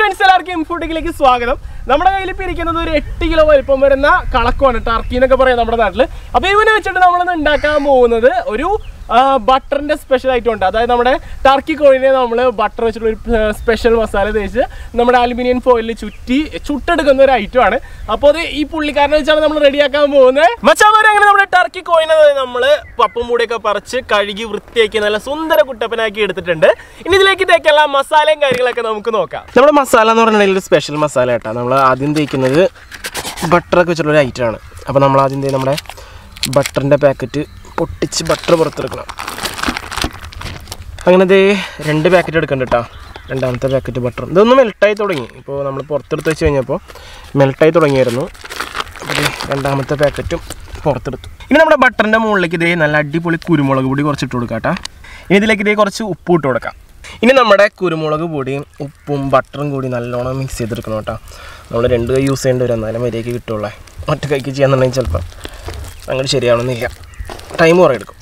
Friends എല്ലാവർക്കും ഇൻഫോട്ടിക്കിലേക്ക് സ്വാഗതം നമ്മുടെ കയ്യിൽ ഇപ്പൊ ഇരിക്കുന്നത് ഒരു എട്ട് കിലോ വലിപ്പം വരുന്ന കളക്കമാണ് ടർക്കി എന്നൊക്കെ പറയാം നമ്മുടെ നാട്ടില് അപ്പൊ ഇവനെ വെച്ചിട്ട് നമ്മളിന്ന് ഉണ്ടാക്കാൻ പോകുന്നത് ഒരു ബട്ടറിന്റെ സ്പെഷ്യൽ ഐറ്റം ഉണ്ട് അതായത് നമ്മുടെ ടർക്കി കോഴിനെ നമ്മൾ ബട്ടർ വെച്ചിട്ട് ഒരു സ്പെഷ്യൽ മസാല തേച്ച് നമ്മുടെ അലുമിനിയം ഫോയിലിൽ ചുറ്റി ചുട്ടെടുക്കുന്ന ഒരു ഐറ്റം ആണ് അപ്പോൾ അത് ഈ പുള്ളിക്കാരനെ വെച്ചാണ് നമ്മൾ റെഡിയാക്കാൻ പോകുന്നത് മച്ചാമാരെ അങ്ങനെ നമ്മുടെ ടർക്കി കോഴിനെ നമ്മൾ പപ്പും മൂടിയൊക്കെ പറിച്ച് കഴുകി വൃത്തിയാക്കി നല്ല സുന്ദര കുട്ടപ്പനാക്കി എടുത്തിട്ടുണ്ട് ഇനി ഇതിലേക്ക് തേക്കുള്ള മസാലയും കാര്യങ്ങളൊക്കെ നമുക്ക് നോക്കാം നമ്മുടെ മസാല എന്ന് പറഞ്ഞിട്ടുണ്ടെങ്കിൽ ഒരു സ്പെഷ്യൽ മസാല കേട്ടോ നമ്മൾ ആദ്യം തേക്കുന്നത് ബട്ടറൊക്കെ വെച്ചിട്ടുള്ള ഒരു ഐറ്റം ആണ് അപ്പോൾ നമ്മൾ ആദ്യം തേ നമ്മുടെ ബട്ടറിൻ്റെ പാക്കറ്റ് പൊട്ടിച്ച് ബട്ടർ പുറത്തെടുക്കണം അങ്ങനെ ദേ രണ്ട് പാക്കറ്റ് എടുക്കണ്ട കേട്ടോ രണ്ടാമത്തെ പാക്കറ്റ് ബട്ടർ ഇതൊന്ന് മെൽട്ടായി തുടങ്ങി ഇപ്പോൾ നമ്മൾ പുറത്തെടുത്ത് വെച്ച് കഴിഞ്ഞപ്പോൾ മെൽട്ടായി തുടങ്ങിയായിരുന്നു അപ്പോൾ ദേ രണ്ടാമത്തെ പാക്കറ്റും പുറത്തെടുത്തു ഇനി നമ്മുടെ ബട്ടറിൻ്റെ മുകളിലേക്ക് ഇതേ നല്ല അടിപൊളി കുരുമുളക് പൊടി കുറച്ച് ഇട്ട് കൊടുക്കാം കേട്ടോ ഇനി ഇതിലേക്ക് ഇതേ കുറച്ച് ഉപ്പ് ഇട്ട് കൊടുക്കാം ഇനി നമ്മുടെ കുരുമുളക് പൊടിയും ഉപ്പും ബട്ടറും കൂടി നല്ലോണം മിക്സ് ചെയ്തെടുക്കണം കേട്ടോ നമ്മൾ രണ്ട് കൈ യൂസ് ചെയ്യേണ്ടി വരും എന്നാലും മര്യാദയ്ക്ക് കിട്ടുള്ളേ ഒറ്റ കൈക്ക് ചെയ്യാന്നുണ്ടെങ്കിൽ ചിലപ്പോൾ അങ്ങോട്ട് ശരിയാവണമെന്നില്ല ടൈം കുറേ എടുക്കും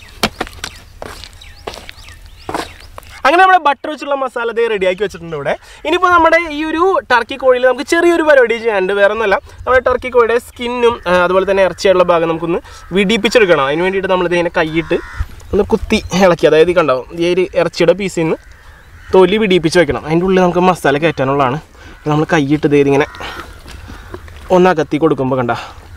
അങ്ങനെ നമ്മുടെ ബട്ടർ വെച്ചുള്ള മസാല ദേ റെഡിയാക്കി വെച്ചിട്ടുണ്ട് ഇവിടെ ഇനിയിപ്പോൾ നമ്മുടെ ഈ ഒരു ടർക്കി കോഴിയിൽ നമുക്ക് ചെറിയൊരു പരിപാടി ചെയ്യാനുണ്ട് വേറെ ഒന്നുമല്ല നമ്മുടെ ടർക്കി കോഴിയുടെ സ്കിന്നും അതുപോലെ തന്നെ ഇറച്ചിയുള്ള ഭാഗം നമുക്കൊന്ന് വിടിപ്പിച്ചെടുക്കണം അതിന് വേണ്ടിയിട്ട് നമ്മൾ ഇതിങ്ങനെ കൈയിട്ട് ഒന്ന് കുത്തി ഇളക്കി അതായത് ഈ കണ്ടാവും ഈ ഒരു ഇറച്ചിയുടെ പീസിൽ നിന്ന് തൊലി വിടിപ്പിച്ച് വെക്കണം അതിൻ്റെ ഉള്ളിൽ നമുക്ക് മസാല കയറ്റാനുള്ളതാണ് നമ്മൾ കൈയിട്ട് ദേ ഇതിങ്ങനെ ഒന്നകത്തി കൊടുക്കുമ്പോൾ കണ്ട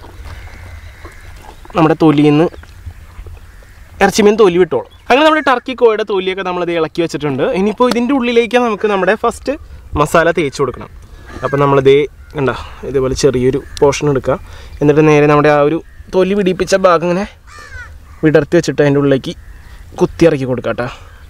നമ്മുടെ തൊലിയിൽ നിന്ന് ഇറച്ചിമീൻ തൊലി വിട്ടോളും അങ്ങനെ നമ്മുടെ ടർക്കി കോയുടെ തൊലിയൊക്കെ നമ്മളത് ഇളക്കി വെച്ചിട്ടുണ്ട് ഇനിയിപ്പോൾ ഇതിൻ്റെ ഉള്ളിലേക്ക് നമുക്ക് നമ്മുടെ ഫസ്റ്റ് മസാല തേച്ച് കൊടുക്കണം അപ്പോൾ നമ്മളിതേ കണ്ട ഇതേപോലെ ചെറിയൊരു പോർഷൻ എടുക്കുക എന്നിട്ട് നേരെ നമ്മുടെ ആ ഒരു തൊലി പിടിപ്പിച്ച ഭാഗം ഇങ്ങനെ വിടർത്തി വെച്ചിട്ട് അതിൻ്റെ ഉള്ളിലേക്ക് കുത്തി ഇറക്കി കൊടുക്കാം കേട്ടോ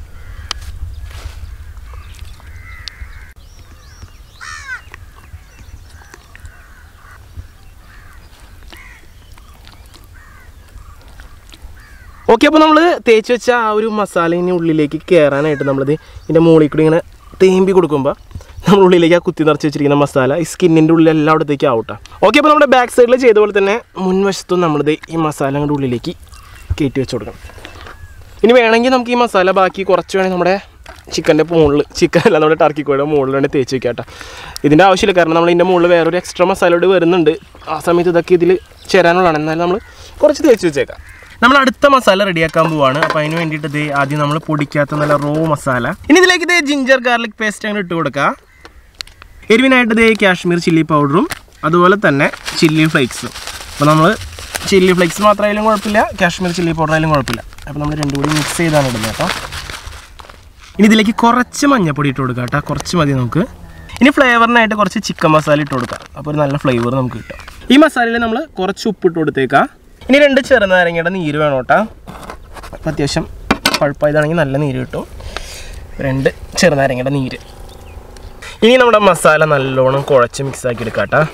ഓക്കെ അപ്പോൾ നമ്മൾ തേച്ച് വെച്ച ആ ഒരു മസാലേൻ്റെ ഉള്ളിലേക്ക് കയറാനായിട്ട് നമ്മളിത് ഇതിൻ്റെ മുകളിൽ കൂടി ഇങ്ങനെ തേമ്പി കൊടുക്കുമ്പോൾ നമ്മൾ ഉള്ളിലേക്ക് ആ കുത്തി നിറച്ച് വെച്ചിരിക്കുന്ന മസാല ഈ സ്കിന്നിൻ്റെ ഉള്ളിൽ എല്ലായിടത്തേക്കും ആവട്ടെ ഓക്കെ അപ്പോൾ നമ്മുടെ ബാക്ക് സൈഡിൽ ചെയ്ത പോലെ തന്നെ മുൻവശത്തും നമ്മളിത് ഈ മസാല അങ്ങോട്ട് ഉള്ളിലേക്ക് കയറ്റി വെച്ച് കൊടുക്കണം ഇനി വേണമെങ്കിൽ നമുക്ക് ഈ മസാല ബാക്കി കുറച്ച് വേണമെങ്കിൽ നമ്മുടെ ചിക്കൻ്റെ മുകളിൽ ചിക്കൻ അല്ല നമ്മുടെ ടർക്കി കോഴിയുടെ മുകളിൽ വേണ്ടി തേച്ച് വെക്കാം കേട്ടോ ഇതിൻ്റെ ആവശ്യമില്ല കാരണം നമ്മൾ ഇതിൻ്റെ മുകളിൽ വേറൊരു എക്സ്ട്രാ മസാല കൂടി വരുന്നുണ്ട് ആ സമയത്ത് ഇതൊക്കെ ഇതിൽ ചേരാനുള്ളതാണ് എന്നാലും നമ്മൾ കുറച്ച് തേച്ച് വെച്ചേക്കാം നമ്മൾ അടുത്ത മസാല റെഡിയാക്കാൻ പോവാണ് അപ്പോൾ അതിന് വേണ്ടിയിട്ട് ഇത് ആദ്യം നമ്മൾ പൊടിക്കാത്ത നല്ല റോ മസാല ഇനി ഇതിലേക്ക് ഇത് ജിഞ്ചർ ഗാർലിക് പേസ്റ്റ് അങ്ങനെ ഇട്ട് കൊടുക്കുക എരിവിനായിട്ട് ഇത് കാശ്മീർ ചില്ലി പൗഡറും അതുപോലെ തന്നെ ചില്ലി ഫ്ലേക്സും അപ്പോൾ നമ്മൾ ചില്ലി ഫ്ലേക്സ് മാത്രമായാലും കുഴപ്പമില്ല കാശ്മീർ ചില്ലി പൗഡർ ആയാലും കുഴപ്പമില്ല അപ്പോൾ നമ്മൾ രണ്ടും കൂടി മിക്സ് ചെയ്താണ് ഇടുന്നത് കേട്ടോ ഇനി ഇതിലേക്ക് കുറച്ച് മഞ്ഞപ്പൊടി ഇട്ട് കൊടുക്കുക കേട്ടോ കുറച്ച് മതി നമുക്ക് ഇനി ഫ്ലേവറിനായിട്ട് കുറച്ച് ചിക്കൻ മസാല ഇട്ട് കൊടുക്കുക അപ്പോൾ ഒരു നല്ല ഫ്ലേവർ നമുക്ക് കിട്ടും ഈ മസാലയിൽ നമ്മൾ കുറച്ച് ഉപ്പ് ഇട്ട് കൊടുത്തേക്കാം ഇനി രണ്ട് ചെറുനാരങ്ങയുടെ നീര് വേണം കേട്ടോ അപ്പോൾ അത്യാവശ്യം പഴുപ്പായതാണെങ്കിൽ നല്ല നീര് കിട്ടും രണ്ട് ചെറുനാരങ്ങയുടെ നീര് ഇനി നമ്മുടെ മസാല നല്ലോണം കുഴച്ച് മിക്സ് ആക്കി എടുക്കാം കേട്ടോ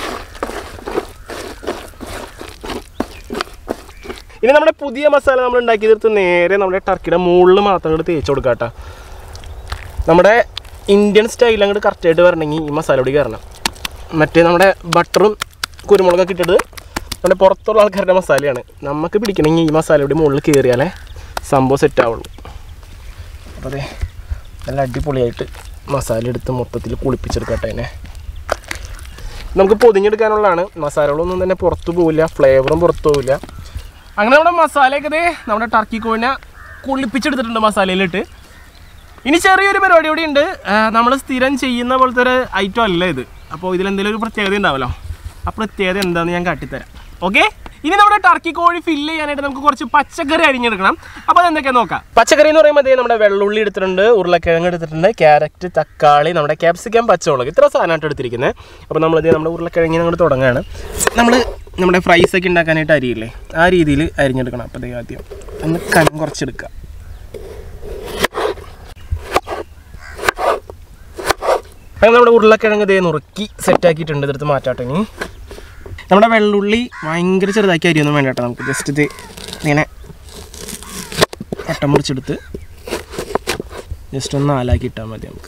ഇനി നമ്മുടെ പുതിയ മസാല നമ്മൾ ഉണ്ടാക്കി തീർത്ത് നേരെ നമ്മുടെ ടർക്കിയുടെ മുകളിൽ മാത്രം അങ്ങോട്ട് തേച്ച് കൊടുക്കാം കേട്ടോ നമ്മുടെ ഇന്ത്യൻ സ്റ്റൈൽ അങ്ങോട്ട് കറക്റ്റായിട്ട് വരണമെങ്കിൽ ഈ മസാല പൊടി കയറണം മറ്റേ നമ്മുടെ ബട്ടറും കുരുമുളകൊക്കെ ഇട്ടിട്ട് നമ്മുടെ പുറത്തുള്ള ആൾക്കാരുടെ മസാലയാണ് നമുക്ക് പിടിക്കണമെങ്കിൽ ഈ മസാല പൊടി മുകളിൽ കയറിയാലേ സംഭവം സെറ്റ് ആവുള്ളൂ അപ്പോൾ അതെ നല്ല അടിപൊളിയായിട്ട് മസാല എടുത്ത് മൊത്തത്തിൽ കുളിപ്പിച്ചെടുക്കട്ടെ അതിനെ നമുക്ക് പൊതിഞ്ഞെടുക്കാനുള്ളതാണ് മസാലകളൊന്നും തന്നെ പുറത്തു പോവില്ല ഫ്ലേവറും പുറത്തു പോവില്ല അങ്ങനെ നമ്മുടെ മസാലയൊക്കെ ദേ നമ്മുടെ ടർക്കി കോഴിനെ കുളിപ്പിച്ചെടുത്തിട്ടുണ്ട് മസാലയിലിട്ട് ഇനി ചെറിയൊരു പരിപാടി കൂടി ഉണ്ട് നമ്മൾ സ്ഥിരം ചെയ്യുന്ന പോലത്തെ ഒരു ഐറ്റം അല്ല ഇത് അപ്പോൾ ഇതിലെന്തെങ്കിലും ഒരു പ്രത്യേകത ഉണ്ടാവല്ലോ ആ പ്രത്യേകത എന്താണെന്ന് ഞാൻ കാട്ടിത്തരാം ഓക്കെ ഇനി നമ്മുടെ ടർക്കി കോഴി ഫില്ല് ചെയ്യാനായിട്ട് നമുക്ക് കുറച്ച് പച്ചക്കറി അരിഞ്ഞെടുക്കണം അപ്പോൾ അതെന്തൊക്കെയാ നോക്കാം പച്ചക്കറി എന്ന് പറയുമ്പോൾ അതേ നമ്മുടെ വെള്ളുള്ളി എടുത്തിട്ടുണ്ട് ഉരുളക്കിഴങ്ങ് എടുത്തിട്ടുണ്ട് ക്യാരറ്റ് തക്കാളി നമ്മുടെ ക്യാപ്സിക്കം പച്ചമുളക് ഇത്ര സാധനമായിട്ട് എടുത്തിരിക്കുന്നത് അപ്പോൾ നമ്മളിത് നമ്മുടെ ഉരുളക്കിഴങ്ങിനെ അങ്ങോട്ട് തുടങ്ങുകയാണ് നമ്മൾ നമ്മുടെ ഫ്രൈസ് ഒക്കെ ഉണ്ടാക്കാനായിട്ട് അരിയില്ലേ ആ രീതിയിൽ അരിഞ്ഞെടുക്കണം അപ്പോൾ അതേ ആദ്യം ഒന്ന് കനം കുറച്ചെടുക്കുക അങ്ങനെ നമ്മുടെ ഉരുളക്കിഴങ്ങ് ദേ നുറുക്കി സെറ്റാക്കിയിട്ടുണ്ട് ഇതെടുത്ത് മാറ്റാട്ടെ ഇനി നമ്മുടെ വെള്ളുള്ളി ഭയങ്കര ചെറുതാക്കി അരിയൊന്നും വേണ്ട കേട്ടോ നമുക്ക് ജസ്റ്റ് ഇത് ഇങ്ങനെ വട്ടം മുറിച്ചെടുത്ത് ജസ്റ്റ് ഒന്ന് നാലാക്കി ഇട്ടാൽ മതി നമുക്ക്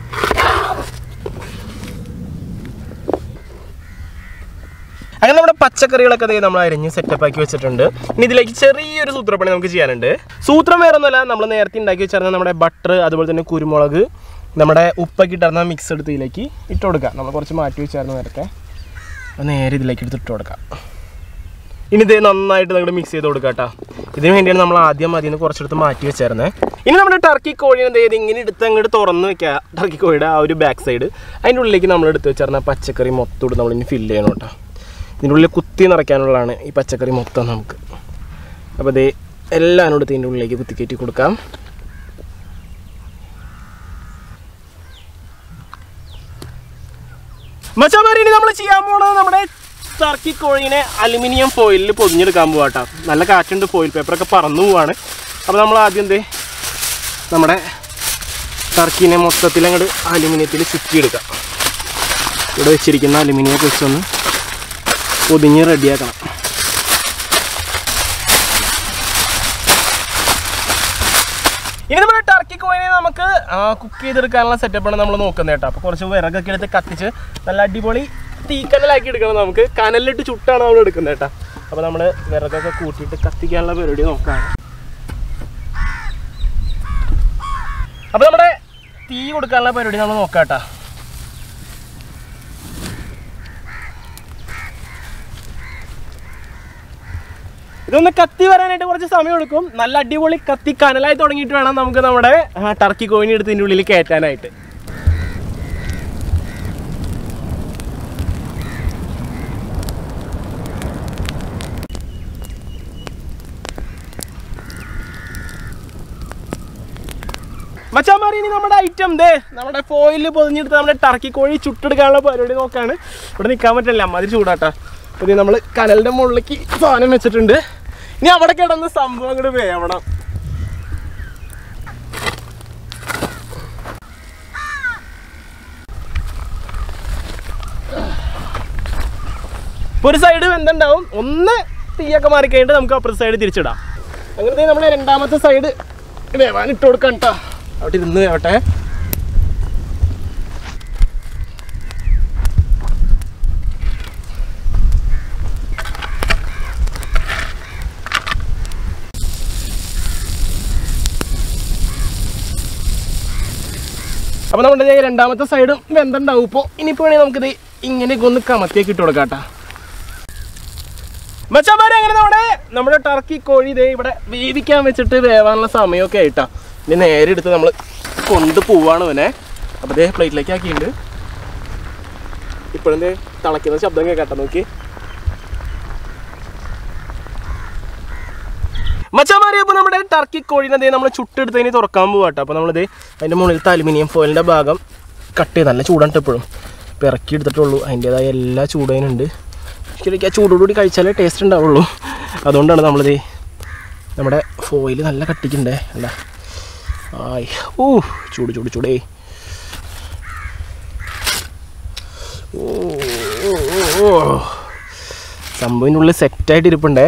അങ്ങനെ നമ്മുടെ പച്ചക്കറികളൊക്കെ ദേ നമ്മൾ അരിഞ്ഞ് സെറ്റപ്പ് ആക്കി വെച്ചിട്ടുണ്ട് ഇനി ഇതിലേക്ക് ചെറിയൊരു സൂത്രപ്പണി നമുക്ക് ചെയ്യാനുണ്ട് സൂത്രം വേറെ ഒന്നുമല്ല നമ്മൾ നേരത്തെ ഉണ്ടാക്കി വെച്ചിരുന്ന നമ്മുടെ ബട്ടർ അതുപോലെ തന്നെ കുരുമുളക് നമ്മുടെ ഉപ്പൊക്കെ ഇട്ടിരുന്ന മിക്സ് എടുത്ത് ഇതിലേക്ക് ഇട്ട് കൊടുക്കുക നമ്മൾ കുറച്ച് മാറ്റി വെച്ചായിരുന്നു നേരത്തെ അത് നേരെ ഇതിലേക്ക് എടുത്ത് ഇട്ട് കൊടുക്കാം ഇനി ഇത് നന്നായിട്ട് അങ്ങോട്ട് മിക്സ് ചെയ്ത് കൊടുക്കാം കേട്ടോ ഇതിന് വേണ്ടിയാണ് നമ്മൾ ആദ്യം അതിൽ നിന്ന് കുറച്ചെടുത്ത് മാറ്റി വെച്ചായിരുന്നത് ഇനി നമ്മുടെ ടർക്കി കോഴിനെ എന്ത് ചെയ്ത് ഇങ്ങനെ എടുത്ത് അങ്ങോട്ട് തുറന്ന് വെക്കുക ടർക്കി കോഴിയുടെ ആ ഒരു ബാക്ക് സൈഡ് അതിൻ്റെ ഉള്ളിലേക്ക് നമ്മൾ എടുത്ത് വെച്ചായിരുന്ന പച്ചക്കറി മൊത്തം ഇട്ട് നമ്മളിനി ഫില്ല് ചെയ്യണം കേട്ടോ ഇതിൻ്റെ ഉള്ളിൽ കുത്തി നിറയ്ക്കാനുള്ളതാണ് ഈ പച്ചക്കറി മൊത്തം നമുക്ക് അപ്പോൾ ഇത് എല്ലാം എടുത്ത് ഇതിൻ്റെ ഉള്ളിലേക്ക് കുത്തിക്കയറ്റി കൊടുക്കാം മച്ചാമാരി ഇനി നമ്മൾ ചെയ്യാൻ പോണത് നമ്മുടെ ടർക്കി കോഴിനെ അലുമിനിയം ഫോയിലിൽ പൊതിഞ്ഞെടുക്കാൻ പോവാട്ടോ നല്ല കാറ്റുണ്ട് ഫോയിൽ പേപ്പറൊക്കെ പറന്നു പോവാണ് അപ്പോൾ നമ്മൾ ആദ്യം എന്തേ നമ്മുടെ ടർക്കിനെ മൊത്തത്തിൽ അങ്ങോട്ട് അലുമിനിയത്തിൽ ചുറ്റിയെടുക്കാം ഇവിടെ വെച്ചിരിക്കുന്ന അലുമിനിയം ഒക്കെ വെച്ചൊന്ന് പൊതിഞ്ഞ് റെഡിയാക്കണം ഇനി നമ്മുടെ ടർക്കി കോയിനെ നമുക്ക് കുക്ക് ചെയ്തെടുക്കാനുള്ള സെറ്റപ്പാണ് നമ്മൾ നോക്കുന്നത് കേട്ടോ അപ്പോൾ കുറച്ച് വിറകൊക്കെ എടുത്ത് കത്തിച്ച് നല്ല അടിപൊളി തീക്കനലാക്കി എടുക്കണം നമുക്ക് കനലിലിട്ട് ചുട്ടാണ് നമ്മൾ എടുക്കുന്നത് കേട്ടോ അപ്പോൾ നമ്മൾ വിറകൊക്കെ കൂട്ടിയിട്ട് കത്തിക്കാനുള്ള പരിപാടി നോക്കുകയാണ് അപ്പോൾ നമ്മുടെ തീ കൊടുക്കാനുള്ള പരിപാടി നമ്മൾ നോക്കാം കേട്ടോ ഇതൊന്ന് കത്തി വരാനായിട്ട് കുറച്ച് സമയം എടുക്കും നല്ല അടിപൊളി കത്തി കനലായി തുടങ്ങിയിട്ട് വേണം നമുക്ക് നമ്മുടെ ആ, ടർക്കി കോയിനെ എടുത്ത് ഇതിൻ്റെ ഉള്ളിൽ കയറ്റാനായിട്ട് മച്ചാമാരി ഇനി നമ്മുടെ ഐറ്റം ദേ നമ്മുടെ ഫോയിലിൽ പൊതിഞ്ഞെടുത്ത് നമ്മുടെ ടർക്കി കോഴി ചുട്ടെടുക്കാനുള്ള പരിപാടി നോക്കാണ് ഇവിടെ നിൽക്കാൻ പറ്റില്ല അമ്മാതിരി ചൂടാട്ടാ അപ്പോൾ ഇത് നമ്മൾ കനലിൻ്റെ മുകളിലേക്ക് സാധനം വെച്ചിട്ടുണ്ട് ഇനി അവിടെ കിടന്ന് സംഭവം അങ്ങോട്ട് വേവണം ഇപ്പോൾ ഒരു സൈഡ് വെന്തുണ്ടാവും ഒന്ന് തീയൊക്കെ മാറിക്കഴിഞ്ഞിട്ട് നമുക്ക് അപ്പുറത്തെ സൈഡ് തിരിച്ചിടാം അങ്ങനെ നമ്മൾ രണ്ടാമത്തെ സൈഡ് വേവാൻ ഇട്ട് കൊടുക്കാം കേട്ടോ അവിടെ ഇരുന്ന് വേവട്ടെ അപ്പോൾ നമ്മുടെ ദേ രണ്ടാമത്തെ സൈഡും വെന്തുണ്ടാവും ഇപ്പോൾ ഇനിയിപ്പോൾ വേണമെങ്കിൽ നമുക്കിത് ഇങ്ങനെയൊക്കെ ഒന്ന് കമത്തിയൊക്കെ ഇട്ട് കൊടുക്കാം കേട്ടോ മച്ചാമാരെ അങ്ങനെ നമ്മുടെ നമ്മുടെ ടർക്കി കോഴി ഇതേ ഇവിടെ വേവിക്കാൻ വെച്ചിട്ട് വേവാനുള്ള സമയമൊക്കെ ആയിട്ടാ ഇനി നേരെ എടുത്ത് നമ്മൾ കൊണ്ട് പോവാണ് ഇവനെ അപ്പോൾ ഇതേ പ്ലേറ്റിലേക്ക് ആക്കിയിട്ടുണ്ട് ഇപ്പോഴെന്തേ തിളയ്ക്കുന്ന ശബ്ദം കേട്ടോ നോക്കി മച്ചാമാരി അപ്പോൾ നമ്മുടെ ടർക്കി കോഴീനെ ദേ നമ്മൾ ചുട്ടെടുത്തതിന് തുറക്കാൻ പോവാട്ടോ അപ്പോൾ നമ്മളിത് അതിൻ്റെ മുകളിലത്തെ അലുമിനിയം ഫോയിലിൻ്റെ ഭാഗം കട്ട് ചെയ്ത് നല്ല ചൂടാണ് എപ്പോഴും ഇപ്പോൾ ഇറക്കി എടുത്തിട്ടുള്ളൂ അതിൻ്റേതായ എല്ലാ ചൂടതിനുണ്ട് ശരിക്കും ആ ചൂടോടുകൂടി കഴിച്ചാലേ ടേസ്റ്റ് ഉണ്ടാവുള്ളൂ അതുകൊണ്ടാണ് നമ്മളിത് നമ്മുടെ ഫോയിൽ നല്ല കട്ടിക്കുണ്ടേ അല്ല ആയി ഓ ചൂട് ചൂട് ചൂടേ ഓ ഓ, ഓ, ഓ സംഭവത്തിൻ്റെ ഉള്ളിൽ സെറ്റായിട്ട് ഇരിപ്പുണ്ടേ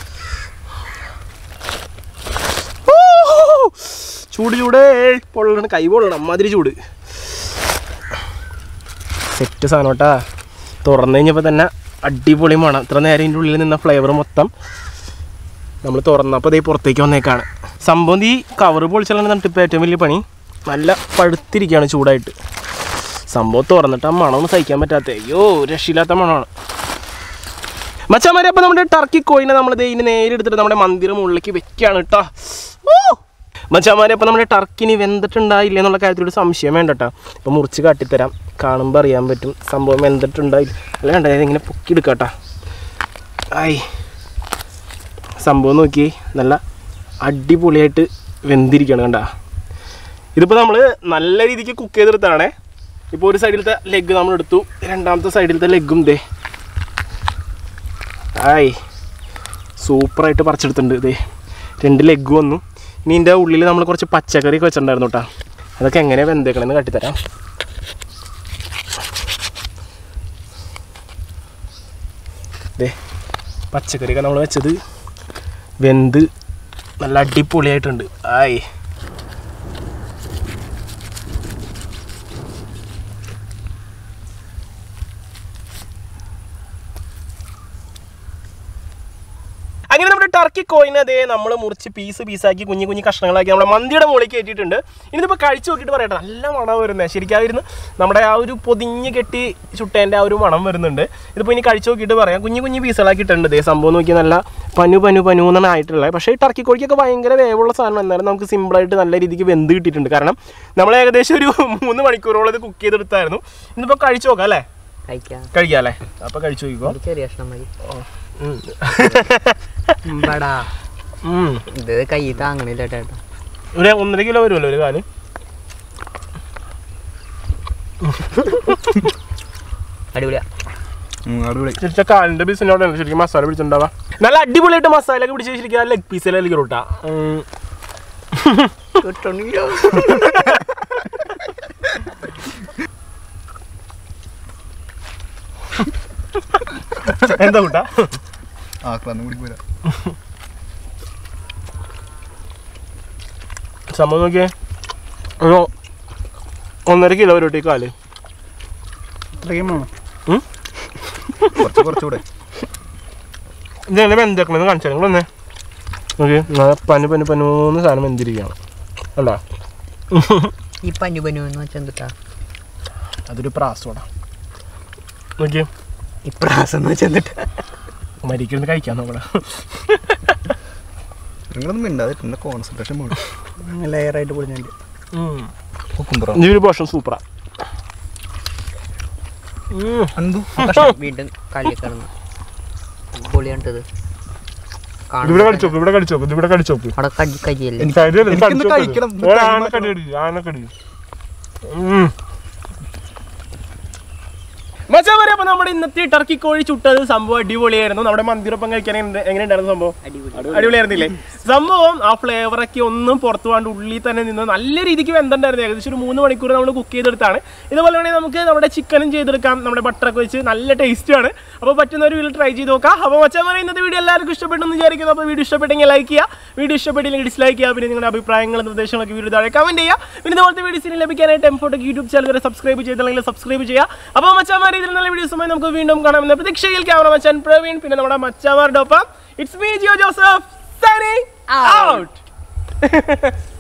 ഓ, ചൂട് ചൂടേ പൊള്ളണം കൈ പൊള്ളണം അമ്മാതിരി ചൂട് സെറ്റ് സാധനം കേട്ടാ തുറന്നു കഴിഞ്ഞപ്പോൾ തന്നെ അടിപൊളി മണം ഇത്ര നേരം ഇതിൻ്റെ ഉള്ളിൽ നിന്ന ഫ്ലേവർ മൊത്തം നമ്മൾ തുറന്നപ്പോൾ ഇതേ പുറത്തേക്ക് വന്നേക്കാണ് സംഭവം ഈ കവർ പൊളിച്ചാലാണ് നട്ടിപ്പോൾ ഏറ്റവും വലിയ പണി നല്ല പഴുത്തിരിക്കുകയാണ് ചൂടായിട്ട് സംഭവം തുറന്നിട്ട് ആ മണമൊന്നും സഹിക്കാൻ പറ്റാത്ത അയ്യോ രക്ഷയില്ലാത്ത മണമാണ് മച്ചാമാരെ അപ്പോൾ നമ്മുടെ ടർക്കി കോയിനെ നമ്മൾ ഇതിന് നേരെ എടുത്തിട്ട് നമ്മുടെ മന്ദിരം മുകളിലേക്ക് വെക്കുകയാണ് കേട്ടോ മച്ചാമാരെ അപ്പോൾ നമ്മുടെ ടർക്കിനി വെന്തിട്ടുണ്ടായില്ല എന്നുള്ള കാര്യത്തിലൊരു സംശയം വേണ്ട കേട്ടോ ഇപ്പോൾ മുറിച്ച് കാട്ടിത്തരാം കാണുമ്പോൾ അറിയാൻ പറ്റും സംഭവം വെന്തിട്ടുണ്ടായില്ല അല്ല വേണ്ട ഇങ്ങനെ പൊക്കിയെടുക്കാം കേട്ടോ ആയി സംഭവം നോക്കി നല്ല അടിപൊളിയായിട്ട് വെന്തിരിക്കണം കണ്ട ഇതിപ്പോൾ നമ്മൾ നല്ല രീതിക്ക് കുക്ക് ചെയ്തെടുത്താണേ ഇപ്പോൾ ഒരു സൈഡിലത്തെ ലെഗ് നമ്മൾ എടുത്തു രണ്ടാമത്തെ സൈഡിലത്തെ ലെഗും ദേ ആയി സൂപ്പറായിട്ട് പറിച്ചെടുത്തിട്ടുണ്ട് ഇതേ രണ്ട് ലെഗ് വന്നു ഇനി ഇതിൻ്റെ ഉള്ളിൽ നമ്മൾ കുറച്ച് പച്ചക്കറി ഒക്കെ വെച്ചിട്ടുണ്ടായിരുന്നു കേട്ടോ അതൊക്കെ എങ്ങനെ വെന്തേക്കണമെന്ന് കാട്ടിത്തരാം ദേ പച്ചക്കറിയൊക്കെ നമ്മൾ വെച്ചത് വെന്ത് നല്ല അടിപൊളിയായിട്ടുണ്ട് ആയി ടർക്കി കോയിനെ അതേ നമ്മൾ മുറിച്ച് പീസ് പീസാക്കി കുഞ്ഞു കുഞ്ഞു കഷ്ണങ്ങളാക്കി നമ്മുടെ മന്തിയുടെ മുകളിൽ കയറ്റിയിട്ടുണ്ട് ഇനിയിപ്പോൾ കഴിച്ചു നോക്കിയിട്ട് പറയട്ടെ നല്ല മണം വരുന്നത് ശരിക്കും ആ ഇരുന്ന് നമ്മുടെ ആ ഒരു പൊതിഞ്ഞ് കെട്ടി ചുട്ടേൻ്റെ ആ ഒരു മണം വരുന്നുണ്ട് ഇതിപ്പോൾ ഇനി കഴിച്ചു നോക്കിയിട്ട് പറയാം കുഞ്ഞു കുഞ്ഞു പീസുകളാക്കിയിട്ടുണ്ട് ഇതേ സംഭവം നോക്കി നല്ല പനു പനു പനു എന്നാണ് ആയിട്ടുള്ളത് പക്ഷേ ഈ ടർക്കി കോഴിക്കൊക്കെ ഭയങ്കര വേവുള്ള സാധനം എന്നാലും നമുക്ക് സിമ്പിളായിട്ട് നല്ല രീതിക്ക് വെന്ത് കിട്ടിയിട്ടുണ്ട് കാരണം നമ്മൾ ഏകദേശം ഒരു മൂന്ന് മണിക്കൂറോളം ഇത് കുക്ക് ചെയ്തെടുത്തായിരുന്നു ഇന്നിപ്പോൾ കഴിച്ചു നോക്കാം അല്ലേ കഴിക്കാം കഴിക്കാം അല്ലേ അപ്പോൾ കഴിച്ചു നോക്കിക്കോ ഒരു ചെറിയ കഷ്ണം മതി ഉം. ബടാ ഉം. ഇത് കൈ താങ്ങണില്ല ചേട്ടാ ഒരു ഒന്നര കിലോ വരുമല്ലോ ഒരു കാല് അടിപൊളിയാ അടിപൊളി ശരിക്കും കാലിന്റെ പീസിനോടാണ് ശരിക്കും മസാല പിടിച്ചിട്ടുണ്ടാവുക നല്ല അടിപൊളിയായിട്ട് മസാല ഒക്കെ പിടിച്ച് ശരിക്കും ലെഗ് പീസിലേക്ക് റൂട്ടാ കിട്ടണില്ല എന്താ കൂട്ടാ ആക്രാന്ന് കൂടി പോരാ സംഭവം നോക്കിയേ ഒരു ഒന്നര കിലോ വരും കേട്ടോ ഈ കാല് ഇത്രയും വേണം ഉം? കുറച്ച് കുറച്ചുകൂടെ ഇത് എങ്ങനെ വെന്തേക്കണെന്ന് കാണിച്ചാൽ നിങ്ങൾ വന്നേ നോക്കി പനു പനു പനൂന്ന് സാധനം വെന്തിരിക്കുകയാണ് അല്ല ഈ പഞ്ഞു പഞ്ഞു എന്ന് വെച്ചാൽ എന്തിട്ടാ അതൊരു പ്രാസോടാ നോക്കിയേ ഈ പ്രാസം എന്ന് വെച്ചാൽ എന്തിട്ടാ മരിക്കുന്ന കഴിക്കാൻ നോക്കണം നിങ്ങളൊന്നും മിണ്ടാതെ പിന്നെ കോൺസെൻട്രേഷൻ പോകണം ലെയറായിട്ട് പൊളിഞ്ഞുണ്ട് കുക്കുംബറ ഈ ഒരു പോഷൻ സൂപ്പറാ എന്തു വീണ്ടും കല്ലിൽ കിടന്ന് പൊളിയാണ്ടത് ഇവിടെ കടിച്ചു നോക്ക് ഇവിടെ കടിച്ചു നോക്ക് ഇവിടെ കടിച്ചു നോക്ക് അവിടെ കടി കരിയല്ലേ എനിക്ക് അറിയില്ല, ഇത് എനിക്കൊന്ന് കടിച്ചു നോക്ക്. കഴിക്കണം. ഇത് ഒരു കഴിക്കണം. ആനക്കടി അടി, ആനക്കടി. ഉം. മച്ചാൻ പറയാം അപ്പൊ നമ്മുടെ ഇന്നത്തെ ടർക്കി കോഴി ചുട്ടത് സംഭവം അടിപൊളിയായിരുന്നു നമ്മുടെ മന്തിരൊപ്പം കഴിക്കാൻ എങ്ങനെ എങ്ങനെ ഉണ്ടായിരുന്നു സംഭവം അടിപൊളിയായിരുന്നില്ലേ സംഭവം ആ ഫ്ലേവറൊക്കെ ഒന്നും പുറത്തു പോകാണ്ട് ഉള്ളിൽ തന്നെ നിന്ന് നല്ല രീതിക്ക് വെന്തുണ്ടായിരുന്നു ഏകദേശം ഒരു മൂന്ന് മണിക്കൂർ നമ്മൾ കുക്ക് ചെയ്തെടുത്താണ് ഇതുപോലെ വേണമെങ്കിൽ നമുക്ക് നമ്മുടെ ചിക്കനും ചെയ്തെടുക്കാം നമ്മുടെ ബട്ടറൊക്കെ വെച്ച് നല്ല ടേസ്റ്റാണ് അപ്പോൾ പറ്റുന്ന ഒരു വീട്ടിൽ ട്രൈ ചെയ്ത് നോക്കാം അപ്പോൾ മച്ചാൻ പറയാം ഇന്നത്തെ വീഡിയോ എല്ലാവർക്കും ഇഷ്ടപ്പെട്ടെന്ന് വിചാരിക്കുന്നു അപ്പോൾ വീഡിയോ ഇഷ്ടപ്പെട്ടെങ്കിൽ ലൈക്ക് ചെയ്യുക വീഡിയോ ഇഷ്ടപ്പെട്ടില്ലെങ്കിൽ ഡിസ്ലൈക്ക് ചെയ്യുക പിന്നെ നിങ്ങളുടെ അഭിപ്രായങ്ങളും നിർദ്ദേശങ്ങളൊക്കെ വീഡിയോ താഴെ കമൻറ്റ് ചെയ്യുക പിന്നെ ഇതുപോലത്തെ വീഡിയോസിന് ലഭിക്കാനായിട്ട് എംഫോട്ടൊക്കെ യൂട്യൂബ് ചാനൽ വരെ സബ്സ്ക്രൈബ് ചെയ്തില്ലെങ്കിൽ സബ്സ്ക്രൈബ് ചെയ്യുക അപ്പോൾ മച്ചാമാർ ഇതിൽ നല്ല വീഡിയോസുമായി നമുക്ക് വീണ്ടും കാണാമെന്ന പ്രതീക്ഷയിൽ ക്യാമറ മച്ചാൻ പ്രവീൺ പിന്നെ നമ്മുടെ മച്ചാമാരുടെ ഒപ്പം it's me Jio Joseph signing out